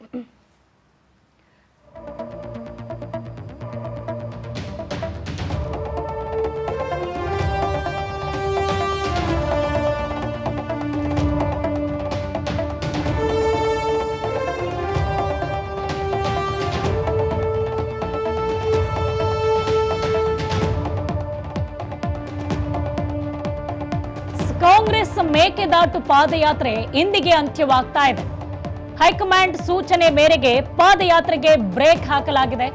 ಕಾಂಗ್ರೆಸ್ ಮೇಕೆದಾಟು ಪಾದಯಾತ್ರೆ ಇಂದಿಗೆ ಅಂತ್ಯವಾಗ್ತಾ ಇದೆ ಹೈಕಮಾಂಡ್ ಸೂಚನೆ ಮೇರೆಗೆ ಪಾದಯಾತ್ರೆಗೆ ಬ್ರೇಕ್ ಹಾಕಲಾಗಿದೆ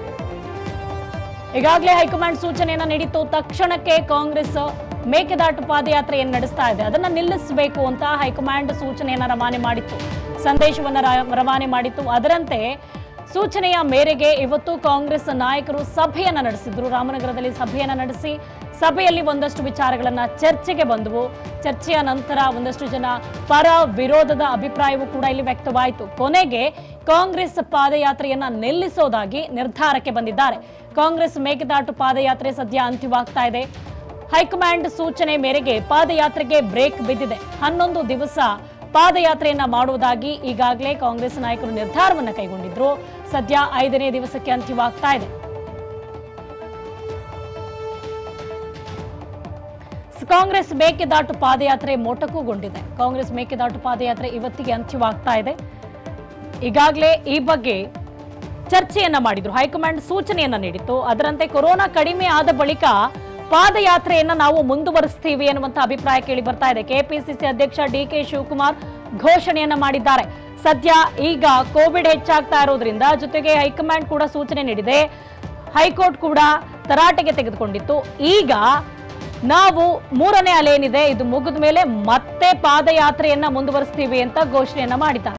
ಈಗಾಗಲೇ ಹೈಕಮಾಂಡ್ ಸೂಚನೆಯನ್ನ ನೀಡಿತ್ತು ತಕ್ಷಣಕ್ಕೆ ಕಾಂಗ್ರೆಸ್ ಮೇಕೆದಾಟು ಪಾದಯಾತ್ರೆಯನ್ನು ನಡೆಸ್ತಾ ಇದೆ ಅದನ್ನ ನಿಲ್ಲಿಸಬೇಕು ಅಂತ ಹೈಕಮಾಂಡ್ ಸೂಚನೆಯನ್ನ ರವಾನೆ ಮಾಡಿತ್ತು ಸಂದೇಶವನ್ನ ರ- ರವಾನೆ ಮಾಡಿತ್ತು ಅದರಂತೆ ಸೂಚನೆಯ ಮೇರೆಗೆ ಇವತ್ತು ಕಾಂಗ್ರೆಸ್ ನಾಯಕರು ಸಭೆಯನ್ನ ನಡೆಸಿದ್ರು ರಾಮನಗರದಲ್ಲಿ ಸಭೆಯನ್ನ ನಡೆಸಿ ಸಭೆಯಲ್ಲಿ ಒಂದಷ್ಟು ವಿಚಾರಗಳನ್ನ ಚರ್ಚೆಗೆ ಬಂದವು ಚರ್ಚೆಯ ನಂತರ ಒಂದಷ್ಟು ಜನ ಪರ ವಿರೋಧದ ಅಭಿಪ್ರಾಯವೂ ಕೂಡ ಇಲ್ಲಿ ವ್ಯಕ್ತವಾಯಿತು ಕೊನೆಗೆ ಕಾಂಗ್ರೆಸ್ ಪಾದಯಾತ್ರೆಯನ್ನ ನಿಲ್ಲಿಸೋದಾಗಿ ನಿರ್ಧಾರಕ್ಕೆ ಬಂದಿದ್ದಾರೆ ಕಾಂಗ್ರೆಸ್ ಮೇಕೆದಾಟು ಪಾದಯಾತ್ರೆ ಸದ್ಯ ಅಂತ್ಯವಾಗ್ತಾ ಇದೆ ಹೈಕಮಾಂಡ್ ಸೂಚನೆ ಮೇರೆಗೆ ಪಾದಯಾತ್ರೆಗೆ ಬ್ರೇಕ್ ಬಿದ್ದಿದೆ ಹನ್ನೊಂದು ದಿವಸ ಪಾದಯಾತ್ರೆಯನ್ನ ಮಾಡುವುದಾಗಿ ಈಗಾಗಲೇ ಕಾಂಗ್ರೆಸ್ ನಾಯಕರು ನಿರ್ಧಾರವನ್ನ ಕೈಗೊಂಡಿದ್ರು ಸದ್ಯ ಐದನೇ ದಿವಸಕ್ಕೆ ಅಂತ್ಯವಾಗ್ತಾ ಇದೆ ಕಾಂಗ್ರೆಸ್ ಮೇಕೆದಾಟು ಪಾದಯಾತ್ರೆ ಮೊಟಕುಗೊಂಡಿದೆ ಕಾಂಗ್ರೆಸ್ ಮೇಕೆದಾಟು ಪಾದಯಾತ್ರೆ ಇವತ್ತಿಗೆ ಅಂತ್ಯವಾಗ್ತಾ ಇದೆ ಈಗಾಗಲೇ ಈ ಬಗ್ಗೆ ಚರ್ಚೆಯನ್ನ ಮಾಡಿದ್ರು ಹೈಕಮಾಂಡ್ ಸೂಚನೆಯನ್ನ ನೀಡಿತ್ತು ಅದರಂತೆ ಕೊರೋನಾ ಕಡಿಮೆ ಆದ ಬಳಿಕ ಪಾದಯಾತ್ರೆಯನ್ನ ನಾವು ಮುಂದುವರಿಸ್ತೀವಿ ಎನ್ನುವಂತ ಅಭಿಪ್ರಾಯ ಕೇಳಿ ಬರ್ತಾ ಇದೆ ಕೆಪಿಸಿಸಿ ಅಧ್ಯಕ್ಷ ಡಿ ಕೆ ಶಿವಕುಮಾರ್ ಘೋಷಣೆಯನ್ನ ಮಾಡಿದ್ದಾರೆ ಸದ್ಯ ಈಗ ಕೋವಿಡ್ ಹೆಚ್ಚಾಗ್ತಾ ಇರೋದ್ರಿಂದ ಜೊತೆಗೆ ಹೈಕಮಾಂಡ್ ಕೂಡ ಸೂಚನೆ ನೀಡಿದೆ ಹೈಕೋರ್ಟ್ ಕೂಡ ತರಾಟೆಗೆ ತೆಗೆದುಕೊಂಡಿತ್ತು ಈಗ ನಾವು ಮೂರನೇ ಅಲೆ ಏನಿದೆ ಇದು ಮುಗಿದ ಮೇಲೆ ಮತ್ತೆ ಪಾದಯಾತ್ರೆಯನ್ನ ಮುಂದುವರಿಸ್ತೀವಿ ಅಂತ ಘೋಷಣೆಯನ್ನ ಮಾಡಿದ್ದಾರೆ